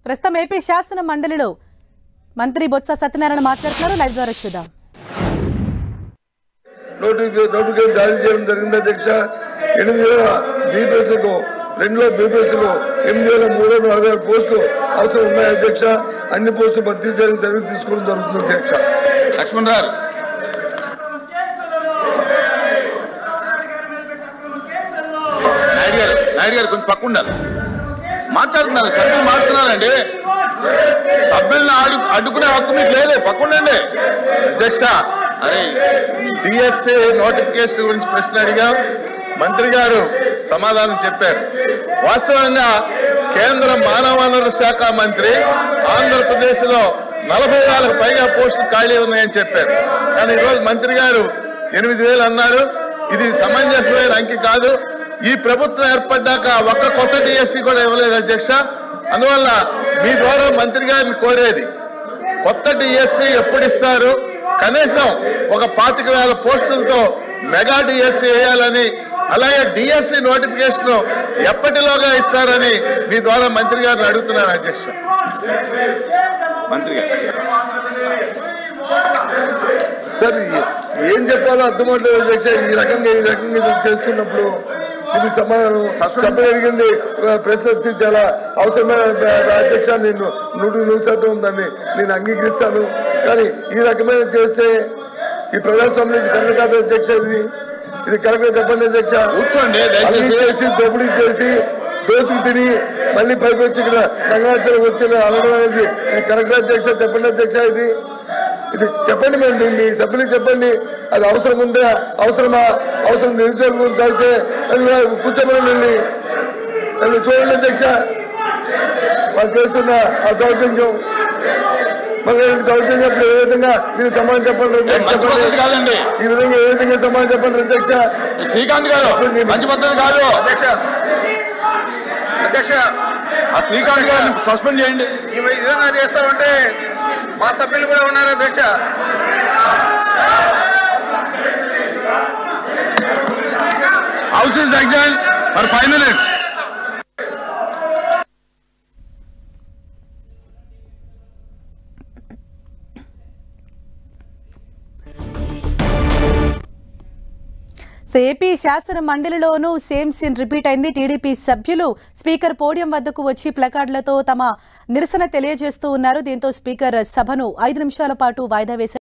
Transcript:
ప్రస్తుతం ఏపీ శాసన మండలిలో మంత్రి బొత్స సత్యనారాయణ మాట్లాడుతున్నారు లైవ్ ద్వారా చూద్దాం నోటిఫికేషన్ నోటిఫికేషన్ జారీ చేయడం జరిగింది అధ్యక్ష ఎనిమిది వేల బీపీఎస్లకు రెండులో బీపీఎస్కు ఎనిమిది వేల మూడు వందల నలభై ఆరు పోస్టులు అవసరం ఉన్నాయి అధ్యక్ష అన్ని పోస్టులు భర్తీ చేయడం చర్యలు తీసుకోవడం జరుగుతుంది అధ్యక్ష లక్ష్మణ్ గారు నాయుడు గారు నాయుడు గారు కొంచెం పక్క ఉండాలి మాట్లాడుతున్నారు సభ్యులు మాట్లాడుతున్నారండి సభ్యులను ఆడు అడ్డుకునే హక్కు మీకు లేదు పక్క ఉండండి అధ్యక్ష అరే డిఎస్సి నోటిఫికేషన్ గురించి ప్రశ్న అడిగాం మంత్రి గారు సమాధానం చెప్పారు వాస్తవంగా కేంద్ర మానవ వనరుల శాఖ మంత్రి ఆంధ్రప్రదేశ్ లో నలభై వేలకు పైగా పోస్టులు ఖాళీ ఉన్నాయని చెప్పారు కానీ ఈరోజు మంత్రి గారు ఎనిమిది వేలు అన్నారు ఇది సమంజసమైన అంకి కాదు ఈ ప్రభుత్వం ఏర్పడ్డాక ఒక్క కొత్త డిఎస్సి కూడా ఇవ్వలేదు అధ్యక్ష అందువల్ల మీ ద్వారా మంత్రి గారిని కోరేది కొత్త డిఎస్సి ఎప్పుడు ఇస్తారు కనీసం ఒక పాతిక వేల పోస్టులతో మెగా డిఎస్సి వేయాలని అలాగే డిఎస్సి నోటిఫికేషన్ ఎప్పటిలోగా ఇస్తారని మీ ద్వారా మంత్రి గారిని అడుగుతున్నాను అధ్యక్ష మంత్రి గారు సార్ ఈ- ఏం చెప్పాలో అర్థమవట్లేదు అధ్యక్ష ఈ రకంగా ఈ రకంగా ఇది చేస్తున్నప్పుడు ఇది సమాధానం చెప్పగలిగింది ఆ, ప్రశ్న వచ్చి చాలా అవసరమైన ఆ, అధ్యక్ష నేను నూటి నూరు శాతం దాన్ని నేను అంగీకరిస్తాను కానీ ఈ రకమైన చేస్తే ఈ ప్రజాస్వామ్యం ఇది కరెక్ట్ కాదు అధ్యక్ష ఇది ఇది కరెక్ట్ చెప్పండి అధ్యక్ష కూర్చోండి అన్ని దయచేసి చేసి దోపిడీ చేసి దోచుకు తిని మళ్ళీ పైకి వచ్చి ఇక్కడ సంఘాచరం వచ్చిన అనడం అనేది కరెక్ట్ అధ్యక్ష చెప్పండి అధ్యక్ష ఇది ఇది చెప్పండి మేము మీ సభ్యులకు చెప్పండి అది అవసరం ఉందా అవసరమా అవసరం నిరుద్యోగం గురించి అయితే వెళ్ళి కూర్చోమని వెళ్ళి వెళ్ళి చూడండి అధ్యక్ష వాళ్ళు చేస్తున్న ఆ దౌర్జన్యం మళ్ళీ దౌర్జన్యం ఇప్పుడు ఏ విధంగా దీనికి సమాధానం చెప్పండి మంచి పద్ధతి చెప్పండి కాదండి ఈ విధంగా ఏ విధంగా సమాధానం చెప్పండి అధ్యక్ష శ్రీకాంత్ గారు మంచి పద్ధతి కాదు అధ్యక్ష అధ్యక్ష ఆ శ్రీకాంత్ గారిని సస్పెండ్ చేయండి ఈ విధంగా చేస్తామంటే మా సభ్యులు కూడా ఉన్నారు అధ్యక్ష house is exam for five minutes so AP శాసన మండలిలోనూ సేమ్ సీన్ రిపీట్ అయింది టీడీపీ సభ్యులు స్పీకర్ పోడియం వద్దకు వచ్చి ప్లకార్డులతో తమ నిరసన తెలియజేస్తూ ఉన్నారు దీంతో స్పీకర్ సభను ఐదు నిమిషాల పాటు వాయిదా వేశారు